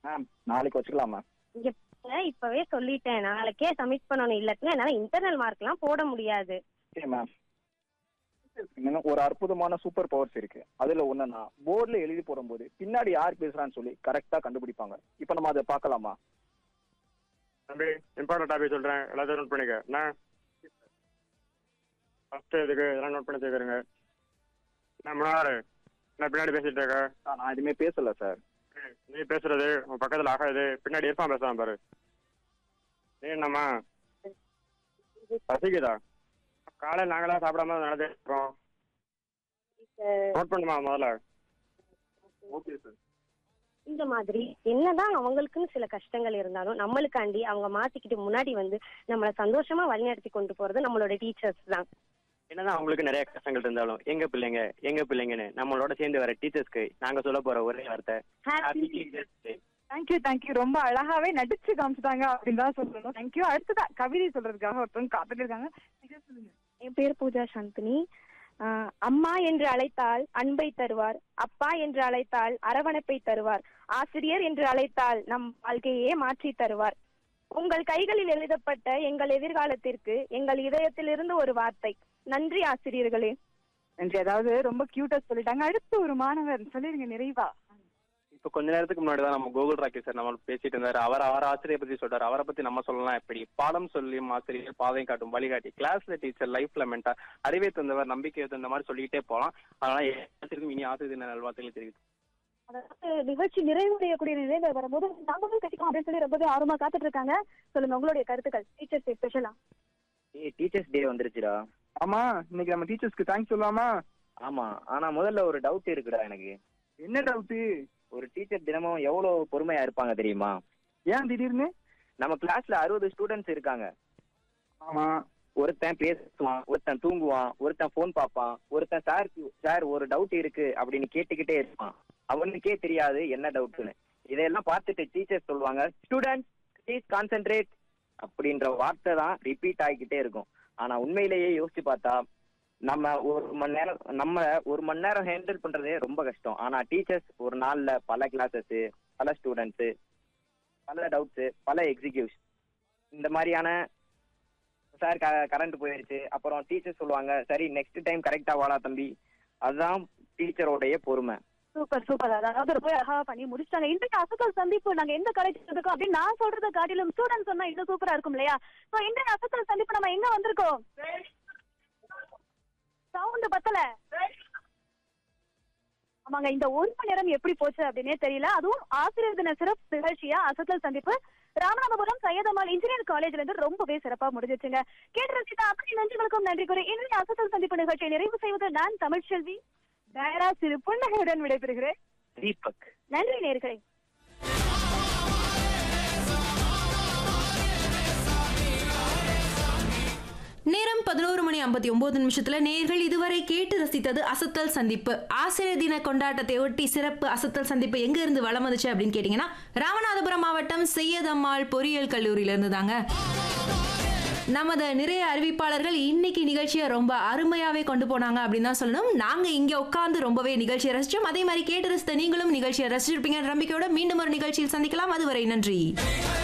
Ma'am நாளைக்கு வச்சுக்கலாம் ma'am இங்க பாருங்க, இப்பவே சொல்லிட்டேன் நாளைக்கே சப்மிட் பண்ணணும் இல்லாட்டினா என்னால இன்டர்னல் மார்க்லாம் போட முடியாது ஓகே மேம் எனக்கு ஒரு அற்புதமான சூப்பர் பவர்ஸ் இருக்கு அதுல ஒண்ணுன்னா போர்டுல எழுதி போடும்போது பின்னாடி யார் பேசுறான்னு சொல்லி கரெக்டா கண்டுபிடிப்பாங்க இப்போ நம்ம அதை பார்க்கலாமா தம்பி இம்பார்ட்டன்ட் டாபிக் சொல்கிறேன் எல்லாத்தையும் நோட் பண்ணிக்க என்ன ஃபஸ்ட்டு இதுக்கு இதெல்லாம் நோட் பண்ணி வச்சுக்கிறேங்க நான் முன்னாடி நான் பின்னாடி பேசிட்டு இருக்க சார், நான் எதுவுமே பேசல சார் நீ பேசுறது உன் பக்கத்தில் ஆகாது பின்னாடி இருப்பான் பேசாம பாரு நீ என்னம்மா பசிக்குதா காலையில் நாங்களாம் சாப்பிடாம நடந்து இருக்கோம் நோட் பண்ணுமா முதல்ல ஓகே சார் இந்த மாதிரி என்னதான் அவங்களுக்குன்னு சில கஷ்டங்கள் இருந்தாலும் நம்மளுக்காண்டி அவங்க மாத்திக்கிட்டு முன்னாடி வந்து நம்மளை சந்தோஷமா வழிநடத்தி கொண்டு போறது நம்மளோட டீச்சர்ஸ் தான் என்னதான் அவங்களுக்கு நிறைய கஷ்டங்கள் இருந்தாலும் எங்க பிள்ளைங்க எங்க பிள்ளைங்கன்னு நம்மளோட சேர்ந்து வர டீச்சர்ஸ்க்கு நாங்க சொல்ல போற ஒரே வார்த்தை Happy Teachers Day. Thank you thank you ரொம்ப அழகாவே நடிச்சு காமிச்சிட்டாங்க அப்படின்னு தான் சொல்லணும் தேங்க்யூ அடுத்ததா கவிதை சொல்றதுக்காக ஒருத்தவங்க காத்துட்டு இருக்காங்க நீங்க சொல்லுங்க என் பேர் பூஜா சாந்தினி ஆஹ் அம்மா என்று அழைத்தால் அன்பை தருவார் அப்பா என்று அழைத்தால் அரவணைப்பை தருவார் ஆசிரியர் என்று அழைத்தால் நம் வாழ்க்கையே மாற்றி தருவார் உங்கள் கைகளில் எழுதப்பட்ட எங்கள் எதிர்காலத்திற்கு எங்கள் இதயத்திலிருந்து ஒரு வார்த்தை நன்றி ஆசிரியர்களே நன்றி அதாவது ரொம்ப கியூட்டா சொல்லிட்டாங்க அடுத்து ஒரு மாணவர் சொல்லிருங்க நிறைவா இப்ப கொஞ்ச நேரத்துக்கு முன்னாடி தான் நம்ம கோகுல் ராக்கி சார் நம்ம பேசிட்டு இருந்தாரு அவர் அவர் ஆசிரியர் பத்தி சொல்றாரு அவரை பத்தி நம்ம சொல்லலாம் எப்படி பாடம் சொல்லியும் ஆசிரியர் பாதையும் காட்டும் வழிகாட்டி கிளாஸ்ல டீச்சர் லைஃப்ல மென்டா அறிவை தந்தவர் நம்பிக்கை தந்த மாதிரி சொல்லிக்கிட்டே போலாம் அதனால எல்லாத்திற்கும் இனி ஆசிரியர் தின நல்வாழ்த்துக்களை தெரிவித்து அதாவது நிகழ்ச்சி நிறைவுடையக்கூடிய நிலையில வரும்போது நாங்களும் கட்டிக்கணும் அப்படின்னு சொல்லி ரொம்பவே ஆர்வமா காத்துட்டு இருக்காங்க சொல்லுங்க உங்களுடைய கருத்துக்கள் டீச்சர்ஸ் டே ஸ்பெஷலா ஏய் டீச்சர்ஸ் டே வந்துருச்சுடா ஆமா இன்னைக்கு நம்ம டீச்சர்ஸ்க்கு தேங்க்ஸ் சொல்லாமா ஆமா ஆனா முதல்ல ஒரு டவுட் இருக்குடா எனக்கு என்ன டவுட்டு ஒரு டீச்சர் தினமும் எவ்வளவு பொறுமையா இருப்பாங்க தெரியுமா ஏன் திடீர்னு நம்ம கிளாஸ்ல அறுபது ஸ்டூடெண்ட்ஸ் இருக்காங்க ஆமா ஒருத்தன் பேசுவான் ஒருத்தன் தூங்குவான் ஒருத்தன் ஃபோன் பார்ப்பான் ஒருத்தன் சார் சார் ஒரு டவுட் இருக்கு அப்படின்னு கேட்டுக்கிட்டே இருப்பான் அவனுக்கே தெரியாது என்ன டவுட்னு இதையெல்லாம் பார்த்துட்டு டீச்சர் சொல்லுவாங்க ஸ்டூடெண்ட்ஸ் ப்ளீஸ் கான்சென்ட்ரேட் அப்படின்ற வார்த்தை தான் ரிப்பீட் ஆகிக்கிட்டே இருக்கும் ஆனா உண்மையிலேயே யோசிச்சு பார்த்தா நம்ம ஒரு மணி நேரம் நம்ம ஒரு மணி நேரம் ஹேண்டில் பண்றதே ரொம்ப கஷ்டம் ஆனா டீச்சர்ஸ் ஒரு நாள்ல பல கிளாஸஸ் பல ஸ்டூடெண்ட்ஸ் பல டவுட்ஸ் பல எக்ஸிக்யூஷன் இந்த மாதிரியான சார் கரண்ட் போயிருச்சு அப்புறம் டீச்சர் சொல்லுவாங்க சரி நெக்ஸ்ட் டைம் கரெக்டா வாடா தம்பி அதுதான் டீச்சரோடைய பொறுமை சூப்பர் சூப்பர் அதாவது ரொம்ப அழகா பண்ணி முடிச்சிட்டாங்க இன்றைக்கு அசக்கல் சந்திப்பு நாங்க எந்த காலேஜ் இருக்கோம் அப்படின்னு நான் சொல்றதை காட்டிலும் ஸ்டூடெண்ட் சொன்னா இன்னும் சூப்பரா இருக்கும் இல்லையா சோ இன்றைய அசக்கல் சந்திப்பு நம்ம எங்க வந்திருக்கோம் சவுண்ட் பத்தல ஆமாங்க இந்த ஒரு மணி நேரம் எப்படி போச்சு அப்படின்னே தெரியல அதுவும் ஆசிரியர் தின சிறப்பு நிகழ்ச்சியா அசத்தல் சந்திப்பு ராமநாதபுரம் சையதமால் இன்ஜினியர் காலேஜ்ல இருந்து ரொம்பவே சிறப்பா முடிஞ்சிச்சுங்க கேட்டு ரசித்த அத்தனை நன்றிகளுக்கும் நன்றி கூறி இன்றைய அசத்தல் சந்திப்பு நிகழ்ச்சியை நிறைவு செய்வது நான் தமிழ்ச்செல்வி டயரா சிறு புன்னகையுடன் விடைபெறுகிறேன் தீபக் நன்றி நேர்களே நேரம் பதினோரு மணி ஐம்பத்தி ஒன்பது நிமிஷத்துல நேர்கள் இதுவரை கேட்டு ரசித்தது அசத்தல் சந்திப்பு ஆசிரியர் தின கொண்டாட்டத்தை ஒட்டி சிறப்பு அசத்தல் சந்திப்பு எங்க இருந்து வளம் வந்துச்சு அப்படின்னு கேட்டீங்கன்னா ராமநாதபுரம் மாவட்டம் செய்யதம்மாள் பொறியியல் கல்லூரியில இருந்து தாங்க நமது நிறைய அறிவிப்பாளர்கள் இன்னைக்கு நிகழ்ச்சியை ரொம்ப அருமையாவே கொண்டு போனாங்க அப்படின்னு தான் சொல்லணும் நாங்க இங்க உட்கார்ந்து ரொம்பவே நிகழ்ச்சியை ரசிச்சோம் அதே மாதிரி கேட்டு ரசித்த நீங்களும் நிகழ்ச்சியை ரசிச்சிருப்பீங்க நம்பிக்கையோட மீண்டும் ஒரு நிகழ்ச்சியில் சந்திக்கலாம் அதுவரை நன்றி